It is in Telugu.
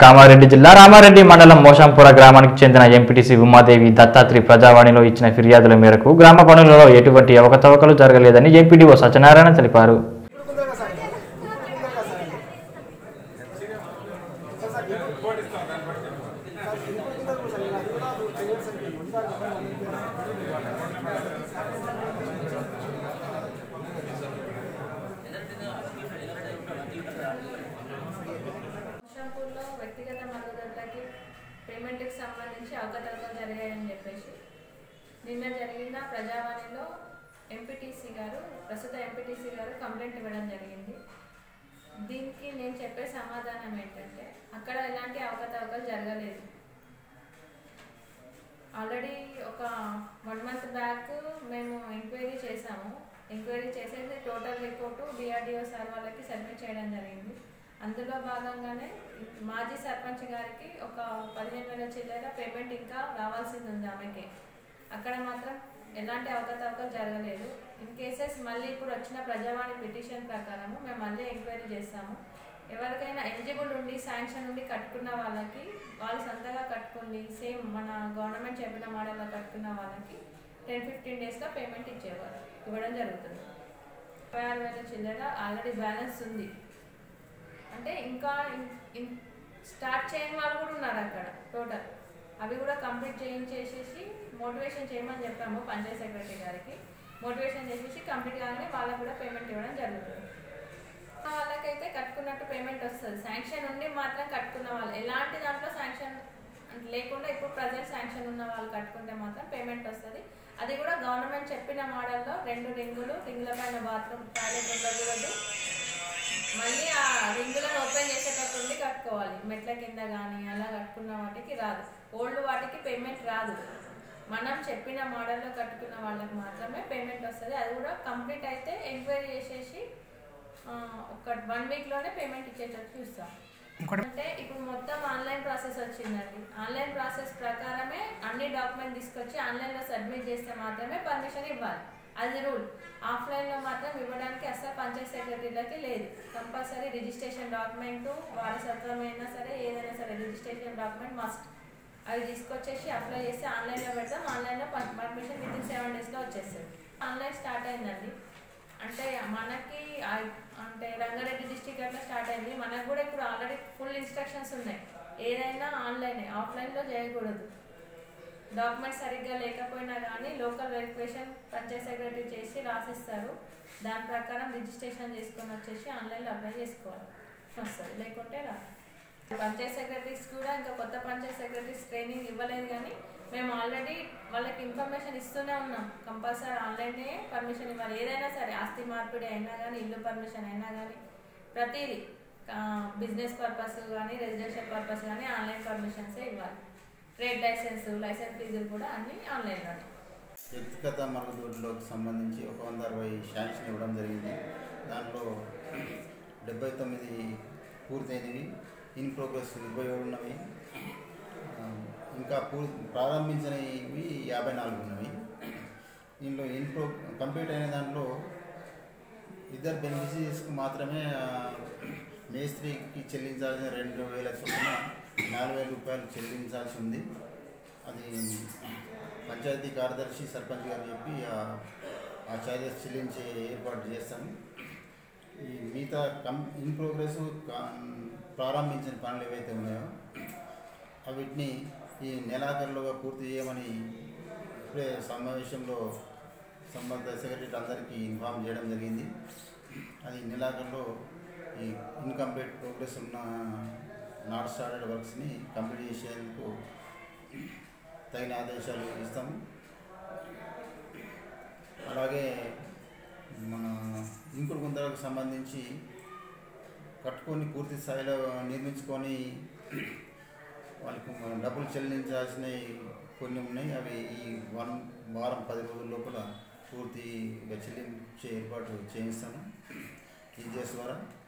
కామారెడ్డి జిల్లా రామారెడ్డి మండలం మోషంపుర గ్రామానికి చెందిన ఎంపీటీసీ ఉమాదేవి దత్తాత్రి ప్రజావాణిలో ఇచ్చిన ఫిర్యాదుల మేరకు గ్రామ పనులలో ఎటువంటి అవకతవకలు జరగలేదని ఎంపీడీఓ సత్యనారాయణ తెలిపారు షాంపూర్లో వ్యక్తిగత మరుగుదొడ్లకి పేమెంట్కి సంబంధించి అవకతవకలు జరిగాయని చెప్పేసి నిన్న జరిగిన ప్రజావాణిలో ఎంపీటీసీ గారు ప్రస్తుత ఎంపీటీసీ గారు కంప్లైంట్ ఇవ్వడం జరిగింది దీనికి నేను చెప్పే సమాధానం ఏంటంటే అక్కడ ఎలాంటి అవకతవకలు జరగలేదు ఆల్రెడీ ఒక వన్ మంత్ బ్యాక్ మేము ఎంక్వైరీ చేసాము ఎంక్వైరీ చేసేసి టోటల్ రిపోర్టు డిఆర్డిఓ సార్ వాళ్ళకి సబ్మిట్ చేయడం జరిగింది అందులో భాగంగానే మాజీ సర్పంచ్ గారికి ఒక పదిహేను వేల చిల్లర పేమెంట్ ఇంకా రావాల్సింది ఉంది ఆమెకి అక్కడ మాత్రం ఎలాంటి అవకతవకలు జరగలేదు ఇన్ కేసెస్ మళ్ళీ ఇప్పుడు వచ్చిన ప్రజావాణి పిటిషన్ ప్రకారము మేము మళ్ళీ ఎంక్వైరీ చేస్తాము ఎవరికైనా ఎలిజిబుల్ ఉండి శాంక్షన్ ఉండి కట్టుకున్న వాళ్ళకి వాళ్ళు సొంతగా కట్టుకుంది సేమ్ మన గవర్నమెంట్ చెప్పిన మోడల్లో కట్టుకున్న వాళ్ళకి టెన్ ఫిఫ్టీన్ డేస్లో పేమెంట్ ఇచ్చేవారు ఇవ్వడం జరుగుతుంది ఇరవై ఆరు వేల చిల్లర ఆల్రెడీ బ్యాలెన్స్ ఉంది అంటే ఇంకా ఇన్- ఇన్- స్టార్ట్ చేయని వాళ్ళు కూడా ఉన్నారు అక్కడ టోటల్ అవి కూడా కంప్లీట్ చేయించేసేసి మోటివేషన్ చేయమని చెప్పాము పంచాయత్ సెక్రటరీ గారికి మోటివేషన్ చేసేసి కంప్లీట్ కాగానే వాళ్ళకు కూడా పేమెంట్ ఇవ్వడం జరుగుతుంది వాళ్ళకైతే కట్టుకున్నట్టు పేమెంట్ వస్తుంది శాంక్షన్ ఉండి మాత్రం కట్టుకున్న వాళ్ళు ఎలాంటి దాంట్లో శాంక్షన్ లేకుండా ఇప్పుడు ప్రజెంట్ శాంక్షన్ ఉన్న వాళ్ళు కట్టుకుంటే మాత్రం పేమెంట్ వస్తుంది అది కూడా గవర్నమెంట్ చెప్పిన మోడల్లో రెండు రింగులు రింగుల పైన బాత్రూమ్ టాయిలెట్ ఉండకూడదు మళ్ళీ ఆ రింగులను ఓపెన్ చేసేటట్టు ఉండి కట్టుకోవాలి మెట్ల కింద కానీ అలా కట్టుకున్న వాటికి రాదు ఓల్డ్ వాటికి పేమెంట్ రాదు మనం చెప్పిన మోడల్లో కట్టుకున్న వాళ్ళకి మాత్రమే పేమెంట్ వస్తుంది అది కూడా కంప్లీట్ అయితే ఎంక్వైరీ చేసేసి ఆ, ఒక వన్ వీక్లోనే పేమెంట్ ఇచ్చేటట్టు చూస్తాం అంటే ఇప్పుడు మొత్తం ఆన్లైన్ ప్రాసెస్ వచ్చిందండి ఆన్లైన్ ప్రాసెస్ ప్రకారమే అన్ని డాక్యుమెంట్ తీసుకొచ్చి ఆన్లైన్లో సబ్మిట్ చేస్తే మాత్రమే పర్మిషన్ ఇవ్వాలి అది రూల్ ఆఫ్లైన్లో మాత్రం ఇవ్వడానికి అస్సలు పంచాయత్ సెక్రటరీలకి లేదు కంపల్సరీ రిజిస్ట్రేషన్ డాక్యుమెంట్ వారసత్వం అయినా సరే ఏదైనా సరే రిజిస్ట్రేషన్ డాక్యుమెంట్ మస్ట్ అవి తీసుకొచ్చేసి అప్లై చేసి ఆన్లైన్లో పెడతాం ఆన్లైన్లో పర్మిషన్ విత్ ఇన్ సెవెన్ డేస్లో వచ్చేస్తుంది ఆన్లైన్ స్టార్ట్ అయిందండి అంటే మనకి ఆ- అంటే రంగారెడ్డి డిస్టిక్ అట్లా స్టార్ట్ అయింది మనకు కూడా ఇప్పుడు ఆల్రెడీ ఫుల్ ఇన్స్ట్రక్షన్స్ ఉన్నాయి ఏదైనా ఆన్లైనే ఆఫ్లైన్లో చేయకూడదు డాక్యుమెంట్స్ సరిగ్గా లేకపోయినా కానీ లోకల్ వెరిఫికేషన్ పంచాయత్ సెక్రటరీ చేసి రాసిస్తారు దాని ప్రకారం రిజిస్ట్రేషన్ చేసుకొని వచ్చేసి ఆన్లైన్లో అప్లై చేసుకోవాలి వస్తుంది లేకుంటే రా పంచాయత్ సెక్రటరీస్ కూడా ఇంకా కొత్త పంచాయత్ సెక్రటరీస్ ట్రైనింగ్ ఇవ్వలేదు కానీ మేము ఆల్రెడీ వాళ్ళకి ఇన్ఫర్మేషన్ ఇస్తూనే ఉన్నాం కంపల్సరీ ఆన్లైనే పర్మిషన్ ఇవ్వాలి ఏదైనా సరే ఆస్తి మార్పిడి అయినా కానీ ఇల్లు పర్మిషన్ అయినా కానీ ప్రతిదీ బిజినెస్ పర్పస్ కానీ రెసిడెన్షియల్ పర్పస్ కానీ ఆన్లైన్ పర్మిషన్సే ఇవ్వాలి ట్రేడ్ లైసెన్స్ లైసెన్స్ ఫీజులు కూడా అన్నీ ఆన్లైన్లోనే వ్యక్తిగత మరుగుదొడ్లకు సంబంధించి ఒక వంద అరవై శాంక్షన్ ఇవ్వడం జరిగింది దాంట్లో డెబ్బై తొమ్మిది పూర్తయినవి ఇన్ ప్రోగ్రెస్ ఇరవై ఏడు ఉన్నవి ఆ, ఇంకా పూర్ ప్రారంభించినవి యాభై నాలుగు ఉన్నవి దీనిలో ఇన్ ప్రో కంప్లీట్ అయిన దాంట్లో ఇద్దరు బెనిఫిషరీస్కి మాత్రమే ఆ, మేస్త్రికి చెల్లించాల్సిన రెండు వేల చొప్పున నాలుగు వేల రూపాయలు చెల్లించాల్సి ఉంది అది పంచాయతీ కార్యదర్శి సర్పంచ్ గారు చెప్పి ఆ- ఆ ఛార్జెస్ చెల్లించే ఏర్పాటు చేస్తాము ఈ మిగతా కం ఇన్ ప్రోగ్రెస్ కా- ప్రారంభించిన పనులు ఏవైతే ఉన్నాయో వీటిని ఈ నెలాఖరులోగా పూర్తి చేయమని ఇప్పుడే సమావేశంలో సంబంధిత సెక్రటరీ అందరికీ ఇన్ఫామ్ చేయడం జరిగింది అది నెలాఖరులో ఈ ఇన్కంప్లీట్ ప్రోగ్రెస్ ఉన్న నాట్ స్టార్టెడ్ వర్క్స్ని కంప్లీట్ చేసేందుకు తగిన ఆదేశాలు ఇస్తాము అలాగే మన ఇంకుడు గుంతలకు సంబంధించి కట్టుకొని పూర్తి స్థాయిలో నిర్మించుకొని వాళ్ళకి మనం డబ్బులు చెల్లించాల్సినవి కొన్ని ఉన్నాయి అవి ఈ వన్ వారం పది రోజుల లోపల పూర్తిగా చెల్లించే ఏర్పాటు చేయిస్తాను ఈజీఎస్ ద్వారా